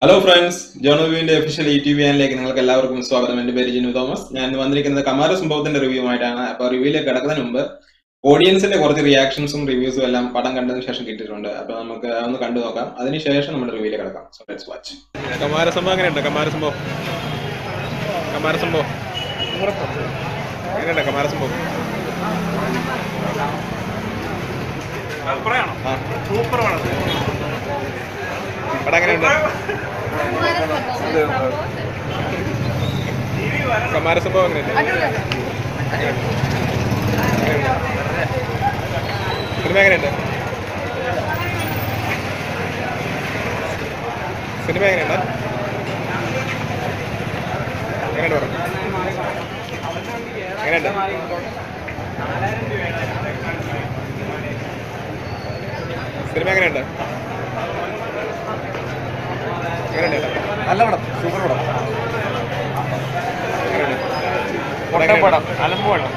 hello friends ജോണോവിന്റെ official E T V ചാനലിലേക്ക് നിങ്ങൾക്ക് എല്ലാവർക്കും സ്വാഗതം എന്റെ പേര് ജിനു തോമസ് ഞാൻ ഇന്ന് വന്നിരിക്കുന്നത് കമാര സംഭവത്തിന്റെ റിവ്യൂ ആയിട്ടാണ് അപ്പൊ റിവ്യൂയിലേക്ക് കിടക്കുന്നതിന് മുമ്പ് ഓഡിയൻസിന്റെ കുറച്ച് റിയാക്ഷൻസും റിവ്യൂസും എല്ലാം പടം കണ്ടതിന് ശേഷം കിട്ടിയിട്ടുണ്ട് അപ്പൊ നമുക്ക് ഒന്ന് കണ്ടു നോക്കാം അതിനുശേഷം നമ്മുടെ റിവ്യൂയിലേക്ക് കിടക്കാം സോ ലെറ്റ്സ് വാച്ച് കമാരസംഭവം എങ്ങനെയുണ്ട് കമാരസംഭവം കമാരസംഭവം എങ്ങനെയുണ്ട് കമാരസംഭവം ആ പടം എങ്ങനെയുണ്ട് കമാരസംഭവം എങ്ങനെയുണ്ട് സിനിമ എങ്ങനെയുണ്ട് സിനിമ എങ്ങനെയുണ്ട് എങ്ങനെയുണ്ട് പറ എങ്ങനെയുണ്ട് സിനിമ എങ്ങനെയുണ്ട് എങ്ങനെയുണ്ട് നല്ല പടം സൂപ്പർ പടം എങ്ങനെയുണ്ട് പൊട്ടൻ പടം അലമ്പ് പടം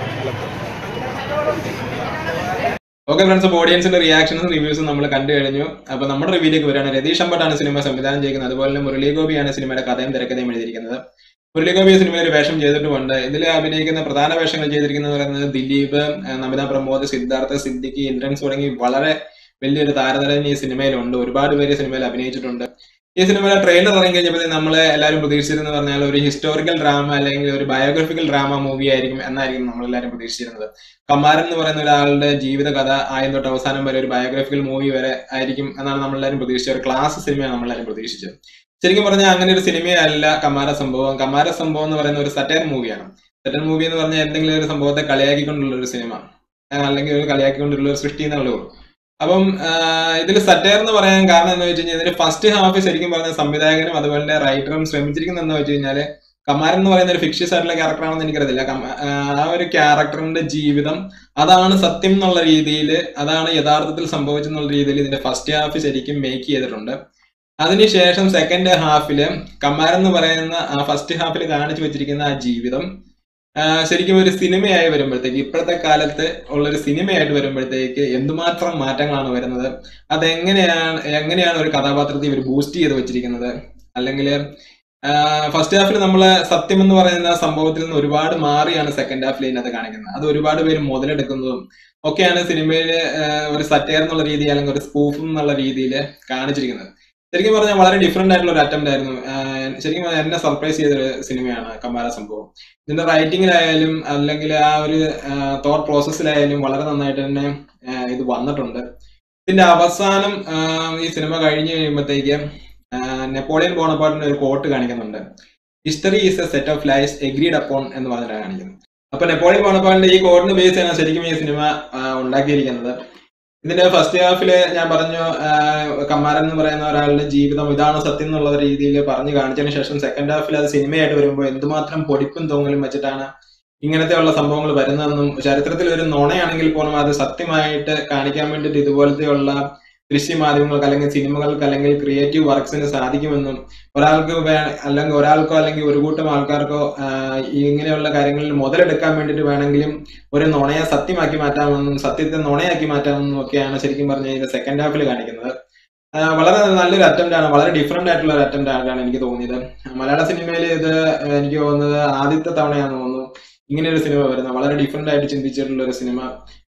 ഓക്കെ ഫ്രണ്ട്സ് അപ്പോൾ ഓഡിയൻസിന്റെ റിയാക്ഷൻസും റിവ്യൂസും നമ്മൾ കണ്ടു കഴിഞ്ഞു അപ്പൊ നമ്മുടെ റിവ്യൂലേക്ക് വരികയാണ് രതീഷ് അമ്പട്ടാണ് സിനിമ സംവിധാനം ചെയ്യുന്നത് അതുപോലെ തന്നെ മുരളി ഗോപിയാണ് സിനിമയുടെ കഥയും തിരക്കഥയും എഴുതിയിരിക്കുന്നത് മുരളി ഗോപി ഈ സിനിമയിൽ ഒരു വേഷം ചെയ്തിട്ടുമുണ്ട് ഇതിൽ അഭിനയിക്കുന്ന പ്രധാന വേഷങ്ങൾ ചെയ്തിരിക്കുന്നത് പറയുന്നത് ദിലീപ് ആ, നമിത പ്രമോദ് സിദ്ധാർത്ഥ സിദ്ദിഖി ഇന്ദ്രൻസ് തുടങ്ങി വളരെ വലിയൊരു താരതരം ഈ സിനിമയിലുണ്ട് ഒരുപാട് പേര് ഈ സിനിമയിൽ അഭിനയിച്ചിട്ടുണ്ട് ഈ സിനിമയുടെ ട്രെയിലർ ഇറങ്ങി കഴിഞ്ഞപ്പോൾ നമ്മളെ എല്ലാവരും പ്രതീക്ഷിച്ചിരുന്നത് പറഞ്ഞാൽ ഒരു ഹിസ്റ്റോറിക്കൽ ഡ്രാമ അല്ലെങ്കിൽ ഒരു ബയോഗ്രഫിക്കൽ ഡ്രാമ മൂവി ആയിരിക്കും എന്നായിരിക്കും നമ്മളെല്ലാവരും പ്രതീക്ഷിച്ചിരുന്നത് കമാരൻ എന്ന് പറയുന്ന ഒരാളുടെ ജീവിത കഥ ആദ്യം തൊട്ട് അവസാനം വരെ ഒരു ബയോഗ്രഫിക്കൽ മൂവി വരെ ആയിരിക്കും എന്നാണ് നമ്മളെല്ലാവരും പ്രതീക്ഷിച്ചത് ഒരു ക്ലാസ് സിനിമയാണ് നമ്മളെല്ലാവരും പ്രതീക്ഷിച്ചത് ശരിക്കും പറഞ്ഞാൽ അങ്ങനെ ഒരു സിനിമയല്ല കമാര സംഭവം കമാര സംഭവം എന്ന് പറയുന്ന ഒരു സറ്റയർ മൂവിയാണ് സറ്റയർ മൂവി എന്ന് പറഞ്ഞാൽ എന്തെങ്കിലും ഒരു സംഭവത്തെ കളിയാക്കിക്കൊണ്ടുള്ള ഒരു സിനിമ ആ, അല്ലെങ്കിൽ ഒരു കളിയാക്കിക്കൊണ്ടുള്ള ഒരു സൃഷ്ടി എന്നുള്ളൂ അപ്പം ഇതിൽ സറ്റയർ എന്ന് പറയാൻ കാരണം എന്ന് വെച്ച് കഴിഞ്ഞാൽ ഇതിന്റെ ഫസ്റ്റ് ഹാഫ് ശരിക്കും പറഞ്ഞ സംവിധായകനും അതുപോലെ തന്നെ റൈറ്ററും ശ്രമിച്ചിരിക്കുന്നതെന്ന് വെച്ച് കഴിഞ്ഞാൽ കമാരൻ എന്ന് പറയുന്ന ഒരു ഫിക്ഷ്യസ് ആയിട്ടുള്ള ക്യാരക്ടറാണെന്ന് എനിക്കറിയത്തില്ല കമ- ആ ആ ഒരു ക്യാരക്ടറിന്റെ ജീവിതം അതാണ് സത്യം എന്നുള്ള രീതിയിൽ അതാണ് യഥാർത്ഥത്തിൽ സംഭവിച്ചെന്നുള്ള രീതിയിൽ ഇതിന്റെ ഫസ്റ്റ് ഹാഫ് ശരിക്കും മേക്ക് ചെയ്തിട്ടുണ്ട് അതിനുശേഷം സെക്കൻഡ് ഹാഫില് കമാരൻ എന്ന് പറയുന്ന ആ ഫസ്റ്റ് ഹാഫിൽ കാണിച്ചു വെച്ചിരിക്കുന്ന ആ ജീവിതം ആ, ശരിക്കും ഒരു സിനിമയായി വരുമ്പോഴത്തേക്ക് ഇപ്പോഴത്തെ കാലത്ത് ഉള്ള ഒരു സിനിമയായിട്ട് വരുമ്പോഴത്തേക്ക് എന്തുമാത്രം മാറ്റങ്ങളാണ് വരുന്നത് അതെങ്ങനെയാണ് എങ്ങനെയാണ് ഒരു കഥാപാത്രത്തെ ഇവർ ബൂസ്റ്റ് ചെയ്ത് വെച്ചിരിക്കുന്നത് അല്ലെങ്കിൽ ഫസ്റ്റ് ഹാഫിൽ നമ്മൾ സത്യം എന്ന് പറയുന്ന സംഭവത്തിൽ നിന്ന് ഒരുപാട് മാറിയാണ് സെക്കൻഡ് ഹാഫിൽ ഇതിനകത്ത് കാണിക്കുന്നത് അത് ഒരുപാട് പേര് മുതലെടുക്കുന്നതും ഒക്കെയാണ് സിനിമയിൽ ഒരു സറ്റയർ എന്നുള്ള രീതി അല്ലെങ്കിൽ ഒരു സ്പൂഫ് എന്നുള്ള രീതിയിൽ കാണിച്ചിരിക്കുന്നത് ശരിക്കും പറഞ്ഞാൽ വളരെ ഡിഫറെന്റ് ആയിട്ടുള്ള ഒരു അറ്റംപ്റ്റ് ആയിരുന്നു ആഹ് ശരിക്കും പറഞ്ഞാൽ എന്നെ സർപ്രൈസ് ചെയ്തൊരു സിനിമയാണ് കമാര സംഭവം ഇതിന്റെ റൈറ്റിങ്ങിലായാലും അല്ലെങ്കിൽ ആ ഒരു തോട്ട് പ്രോസസ്സിലായാലും വളരെ നന്നായിട്ട് തന്നെ ആഹ് ഇത് വന്നിട്ടുണ്ട് ഇതിന്റെ അവസാനം ആഹ് ഈ സിനിമ കഴിഞ്ഞു കഴിയുമ്പോഴത്തേക്ക് ആഹ് നെപ്പോളിയൻ ബോണപ്പാട്ടിന് ഒരു കോട്ട് കാണിക്കുന്നുണ്ട് history is a set of lies agreed upon എന്ന് പറഞ്ഞിട്ടാണ് കാണിക്കുന്നത് അപ്പൊ നെപ്പോളിയൻ ബോണപ്പാട്ടിന്റെ ഈ കോഡിന് ബേസ് ചെയ്യാണ് ശരിക്കും ഈ സിനിമ ആഹ് ഉണ്ടാക്കിയിരിക്കുന്നത് ഇതിന്റെ ഫസ്റ്റ് ഹാഫില് ഞാൻ പറഞ്ഞു ആഹ് കമ്മാരൻ എന്ന് പറയുന്ന ഒരാളുടെ ജീവിതം ഇതാണ് സത്യം എന്നുള്ള രീതിയിൽ പറഞ്ഞു കാണിച്ചതിന് ശേഷം സെക്കൻഡ് ഹാഫിൽ അത് സിനിമയായിട്ട് വരുമ്പോൾ എന്തുമാത്രം പൊടിപ്പും തൊങ്ങലും വെച്ചിട്ടാണ് ഇങ്ങനത്തെ ഉള്ള സംഭവങ്ങൾ വരുന്നതെന്നും ചരിത്രത്തിൽ ഒരു നുണയാണെങ്കിൽ പോലും അത് സത്യമായിട്ട് കാണിക്കാൻ വേണ്ടിയിട്ട് ഇതുപോലത്തെയുള്ള ദൃശ്യമാധ്യമങ്ങൾക്ക് അല്ലെങ്കിൽ സിനിമകൾക്ക് അല്ലെങ്കിൽ ക്രിയേറ്റീവ് വർക്ക്സിന് സാധിക്കുമെന്നും ഒരാൾക്ക് വേ അല്ലെങ്കിൽ ഒരാൾക്കോ അല്ലെങ്കിൽ ഒരു കൂട്ടം ആൾക്കാർക്കോ ആഹ് ഇങ്ങനെയുള്ള കാര്യങ്ങളിൽ മുതലെടുക്കാൻ വേണ്ടിയിട്ട് വേണമെങ്കിലും ഒരു നുണയെ സത്യമാക്കി മാറ്റാമെന്നും സത്യത്തെ നുണയാക്കി മാറ്റാമെന്നും ഒക്കെയാണ് ശരിക്കും പറഞ്ഞ ഇത് സെക്കൻഡ് ഹാഫിൽ കാണിക്കുന്നത് ആഹ് വളരെ നല്ലൊരു അറ്റംപ്റ്റ് ആണ് വളരെ ഡിഫറെന്റ് ആയിട്ടുള്ള ഒരു അറ്റംപ്റ്റ് ആയിട്ടാണ് എനിക്ക് തോന്നിയത് മലയാള സിനിമയിൽ ഇത് എനിക്ക് തോന്നുന്നത് ആദ്യത്തെ തവണയാണെന്ന് തോന്നുന്നു ഇങ്ങനെ ഒരു സിനിമ വരുന്നത് വളരെ ഡിഫറെന്റ് ആയിട്ട് ചിന്തിച്ചിട്ടുള്ള ഒരു സിനിമ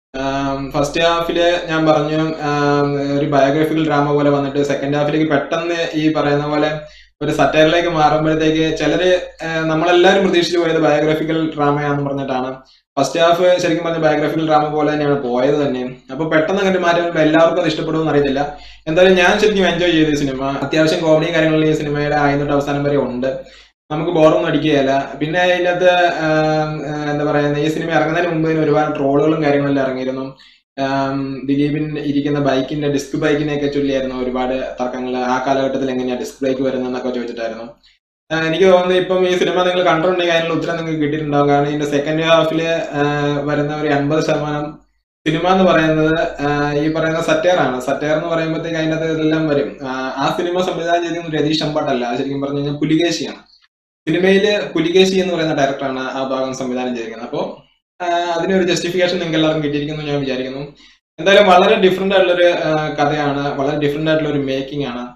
ഫസ്റ്റ് ഹാഫില് ഞാൻ പറഞ്ഞു ആം, ഒരു ബയോഗ്രഫിക്കൽ ഡ്രാമ പോലെ വന്നിട്ട് സെക്കൻഡ് ഹാഫിലേക്ക് പെട്ടെന്ന് ഈ പറയുന്ന പോലെ ഒരു സറ്റയറിലേക്ക് മാറുമ്പോഴത്തേക്ക് ചിലര് ആഹ്, നമ്മളെല്ലാവരും പ്രതീക്ഷിച്ചു പോയത് ബയോഗ്രഫിക്കൽ ഡ്രാമയാണെന്ന് പറഞ്ഞിട്ടാണ് ഫസ്റ്റ് ഹാഫ് ശരിക്കും പറഞ്ഞ ബയോഗ്രഫിക്കൽ ഡ്രാമ പോലെ തന്നെയാണ് പോയത് തന്നെ അപ്പൊ പെട്ടെന്ന് അങ്ങോട്ട് മാറ്റി വരുമ്പോൾ എല്ലാവർക്കും അത് ഇഷ്ടപ്പെടുമെന്ന് അറിയത്തില്ല എന്തായാലും ഞാൻ ശരിക്കും എൻജോയ് ചെയ്ത ഈ സിനിമ അത്യാവശ്യം കോമഡിയും കാര്യങ്ങളും ഈ സിനിമയുടെ ആദ്യം തൊട്ട് അവസാനം വരെ ഉണ്ട് നമുക്ക് ബോറൊന്നും അടിക്കുകയല്ല പിന്നെ അതിനകത്ത് ആം, ആ, എന്താ പറയുക ഈ സിനിമ ഇറങ്ങുന്നതിന് മുമ്പ് ഇതിന് ഒരുപാട് ട്രോളുകളും കാര്യങ്ങളെല്ലാം ഇറങ്ങിയിരുന്നു ആം, ദിലീപിൻ ഇരിക്കുന്ന ബൈക്കിന്റെ ഡിസ്ക് ബൈക്കിനെയൊക്കെ ചൊല്ലിയായിരുന്നു ഒരുപാട് തർക്കങ്ങൾ ആ കാലഘട്ടത്തിൽ എങ്ങനെയാ ഡിസ്ക് ബൈക്ക് വരുന്നതെന്നൊക്കെ ചോദിച്ചിട്ടായിരുന്നു ആ, എനിക്ക് തോന്നുന്നു ഇപ്പം ഈ സിനിമ നിങ്ങൾ കണ്ടിട്ടുണ്ടെങ്കിൽ അതിനുള്ള ഉത്തരം നിങ്ങൾക്ക് കിട്ടിയിട്ടുണ്ടാവും കാരണം ഇതിന്റെ സെക്കൻഡ് ഹാഫില് വരുന്ന ഒരു അൻപത് ശതമാനം സിനിമ എന്ന് പറയുന്നത് ആ, ഈ പറയുന്ന സറ്റയർ ആണ് സറ്റയർ എന്ന് പറയുമ്പോഴത്തേക്ക് അതിനകത്ത് ഇതെല്ലാം വരും ആ, ആ സിനിമ സംവിധാനം ചെയ്തിരുന്നത് രതീഷ് അമ്പാട്ടല്ല ശരിക്കും പറഞ്ഞു കഴിഞ്ഞാൽ പുലികേശിയാണ് സിനിമയില് പുലികേശി എന്ന് പറയുന്ന ഡയറക്ടറാണ് ആ ഭാഗം സംവിധാനം ചെയ്തിരിക്കുന്നത് അപ്പോൾ അതിനൊരു ജസ്റ്റിഫിക്കേഷൻ നിങ്ങൾക്ക് എല്ലാവർക്കും കിട്ടിയിരിക്കുന്നു ഞാൻ വിചാരിക്കുന്നു എന്തായാലും വളരെ ഡിഫറെന്റ് ആയിട്ടുള്ളൊരു ആ, കഥയാണ് വളരെ ഡിഫറെന്റ് ആയിട്ടുള്ള ഒരു മേക്കിംഗ് ആണ്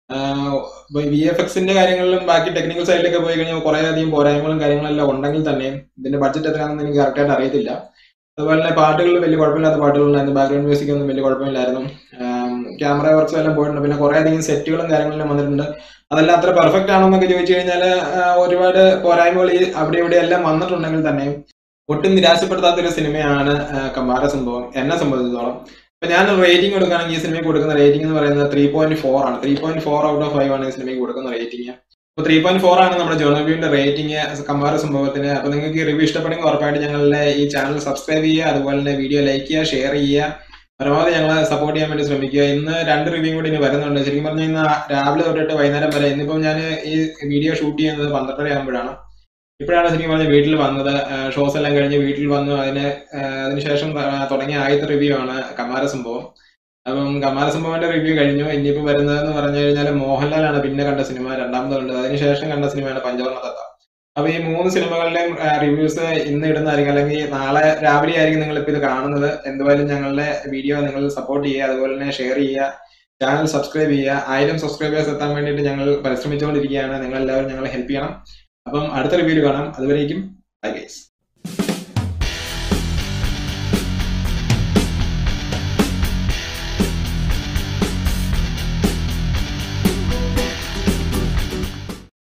വി എഫ് എക്സിന്റെ കാര്യങ്ങളിലും ബാക്കി ടെക്നിക്കൽ സൈഡിലൊക്കെ പോയി കഴിഞ്ഞാൽ കുറെ അധികം പോരായ്മകളും കാര്യങ്ങളെല്ലാം ഉണ്ടെങ്കിൽ തന്നെയും ഇതിന്റെ ബഡ്ജറ്റ് എത്രയാണെന്ന് എനിക്ക് കറക്റ്റ് ആയിട്ട് അറിയത്തില്ല അതുപോലെ തന്നെ പാട്ടുകളിൽ വലിയ കുഴപ്പമില്ലാത്ത പാട്ടുകളുണ്ടായിരുന്നു ബാക്ക്ഗ്രൗണ്ട് മ്യൂസിക് ഒന്നും വലിയ കുഴപ്പമില്ലായിരുന്നു ക്യാമറ വർക്ക്സ് എല്ലാം പോയിട്ടുണ്ട് പിന്നെ കുറെ അധികം സെറ്റുകളും കാര്യങ്ങളെല്ലാം വന്നിട്ടുണ്ട് അതെല്ലാം അത്ര പെർഫെക്റ്റ് ആണോ എന്നൊക്കെ ചോദിച്ചു കഴിഞ്ഞാൽ ഒരുപാട് പോരായ്മകൾ ഈ അവിടെ ഇവിടെ എല്ലാം വന്നിട്ടുണ്ടെങ്കിൽ തന്നെയും ഒട്ടും നിരാശപ്പെടുത്താത്ത ഒരു സിനിമയാണ് ആ, കമ്പാര സംഭവം എന്നെ സംബന്ധിച്ചിടത്തോളം അപ്പൊ ഞാൻ റേറ്റിംഗ് കൊടുക്കുകയാണെങ്കിൽ ഈ സിനിമയ്ക്ക് കൊടുക്കുന്ന റേറ്റിംഗ് എന്ന് പറയുന്നത് ത്രീ പോയിന്റ് ഫോർ ആണ് three point four out of five ആണ് ഈ സിനിമയ്ക്ക് കൊടുക്കുന്ന റേറ്റിംഗ് അപ്പൊ ത്രീ പോയിന്റ് ഫോർ ആണ് നമ്മുടെ ജോണബിയുടെ റേറ്റിംഗ് കമ്പാര സംഭവത്തിന് അപ്പൊ നിങ്ങൾക്ക് ഈ റിവ്യൂ ഇഷ്ടപ്പെടുമെങ്കിൽ ഉറപ്പായിട്ട് ഞങ്ങളുടെ ഈ ചാനൽ സബ്സ്ക്രൈബ് ചെയ്യുക അതുപോലെ തന്നെ വീഡിയോ ലൈക്ക് ചെയ്യുക ഷെയർ ചെയ്യുക പരമാവധി ഞങ്ങളെ സപ്പോർട്ട് ചെയ്യാൻ വേണ്ടി ശ്രമിക്കുക ഇന്ന് രണ്ട് റിവ്യൂ കൂടി ഇനി വരുന്നുണ്ട് ശരിക്കും പറഞ്ഞാൽ ഇന്ന് രാവിലെ തൊട്ടിട്ട് വൈകുന്നേരം വരെ ഇന്നിപ്പം ഞാൻ ഈ വീഡിയോ ഷൂട്ട് ചെയ്യുന്നത് പന്ത്രണ്ടര ആകുമ്പോഴാണ് ഇപ്പോഴാണ് ശരിക്കും പറഞ്ഞാൽ വീട്ടിൽ വന്നത് ഷോസ് എല്ലാം കഴിഞ്ഞ് വീട്ടിൽ വന്നു അതിന് ആ, അതിനുശേഷം ആ, തുടങ്ങിയ ആദ്യത്തെ റിവ്യൂ ആണ് കമാര സംഭവം അപ്പം കമാര സംഭവന്റെ റിവ്യൂ കഴിഞ്ഞു ഇനിയിപ്പോ വരുന്നതെന്ന് പറഞ്ഞു കഴിഞ്ഞാൽ മോഹൻലാലാണ് പിന്നെ കണ്ട സിനിമ രണ്ടാമത് കണ്ടത് അതിനുശേഷം കണ്ട സിനിമയാണ് പഞ്ചവർണ്ണ തത്ത അപ്പൊ ഈ മൂന്ന് സിനിമകളുടെയും റിവ്യൂസ് ഇന്ന് ഇടുന്നതായിരിക്കും അല്ലെങ്കിൽ നാളെ രാവിലെ ആയിരിക്കും നിങ്ങൾ ഇപ്പൊ ഇത് കാണുന്നത് എന്തായാലും ഞങ്ങളുടെ വീഡിയോ നിങ്ങൾ സപ്പോർട്ട് ചെയ്യുക അതുപോലെ തന്നെ ഷെയർ ചെയ്യുക ചാനൽ സബ്സ്ക്രൈബ് ചെയ്യുക ആയിരം സബ്സ്ക്രൈബേഴ്സ് എത്താൻ വേണ്ടിയിട്ട് ഞങ്ങൾ പരിശ്രമിച്ചുകൊണ്ടിരിക്കുകയാണ് നിങ്ങൾ എല്ലാവരും ഞങ്ങളെ ഹെൽപ്പ് ചെയ്യണം അപ്പം അടുത്ത റിവ്യൂല് കാണാം അതുവരേക്കും ബൈ ഗൈസ്